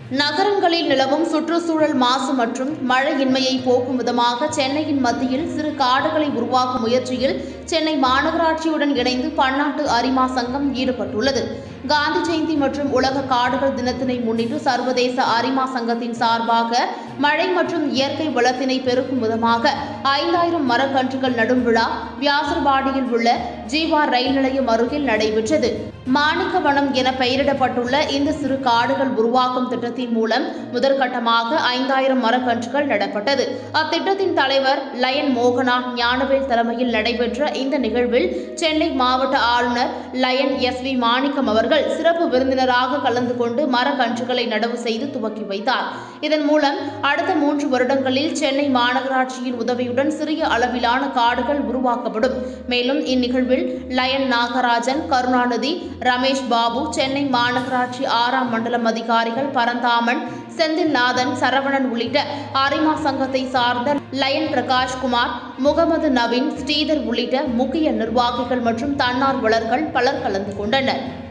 நகரங்களில் நிலவும் சுற்றுச்சூழல் மாசு மற்றும் மழையின்மையை போக்கும் விதமாக சென்னையின் மத்தியில் சிறு காடுகளை உருவாக்கும் முயற்சியில் சென்னை மாநகராட்சியுடன் இணைந்து பன்னாட்டு அரிமா சங்கம் ஈடுபட்டுள்ளது காந்தி ஜெயந்தி மற்றும் உலக காடுகள் தினத்தினை முன்னிட்டு சர்வதேச அரிமா சங்கத்தின் சார்பாக மழை மற்றும் இயற்கை வளத்தினை பெருக்கும் விதமாக ஐந்தாயிரம் மரக்கன்றுகள் நடும் விழா வியாசர்பாடியில் உள்ள ஜீவா ரயில் நிலையம் அருகில் நடைபெற்றது மாணிக்கவனம் என பெயரிடப்பட்டுள்ள இந்த சிறு காடுகள் உருவாக்கும் திட்டத்தின் மூலம் முதற்கட்டமாக ஐந்தாயிரம் மரக்கன்றுகள் நடப்பட்டது அத்திட்டத்தின் தலைவர் லயன் மோகனா ஞானவேல் தலைமையில் நடைபெற்ற இந்த நிகழ்வில் சென்னை மாவட்ட ஆளுநர் லயன் எஸ் வி மாணிக்கம் அவர்கள் சிறப்பு விருந்தினராக கலந்து கொண்டு மரக்கன்றுகளை நடவு செய்து துவக்கி வைத்தார் இதன் மூலம் அடுத்த மூன்று வருடங்களில் சென்னை மாநகராட்சியின் உதவியுடன் சிறிய அளவிலான காடுகள் உருவாக்கப்படும் மேலும் இந்நிகழ்வில் லயன் நாகராஜன் கருணாநிதி ரமேஷ் பாபு சென்னை மாநகராட்சி ஆறாம் மண்டலம் அதிகாரிகள் பரந்தாமன் செந்தில்நாதன் சரவணன் உள்ளிட்ட அரிமா சங்கத்தை சார்ந்த லயன் பிரகாஷ்குமார் முகமது நவீன் ஸ்ரீதர் உள்ளிட்ட முக்கிய நிர்வாகிகள் மற்றும் தன்னார்வலர்கள் பலர் கலந்து கொண்டனர்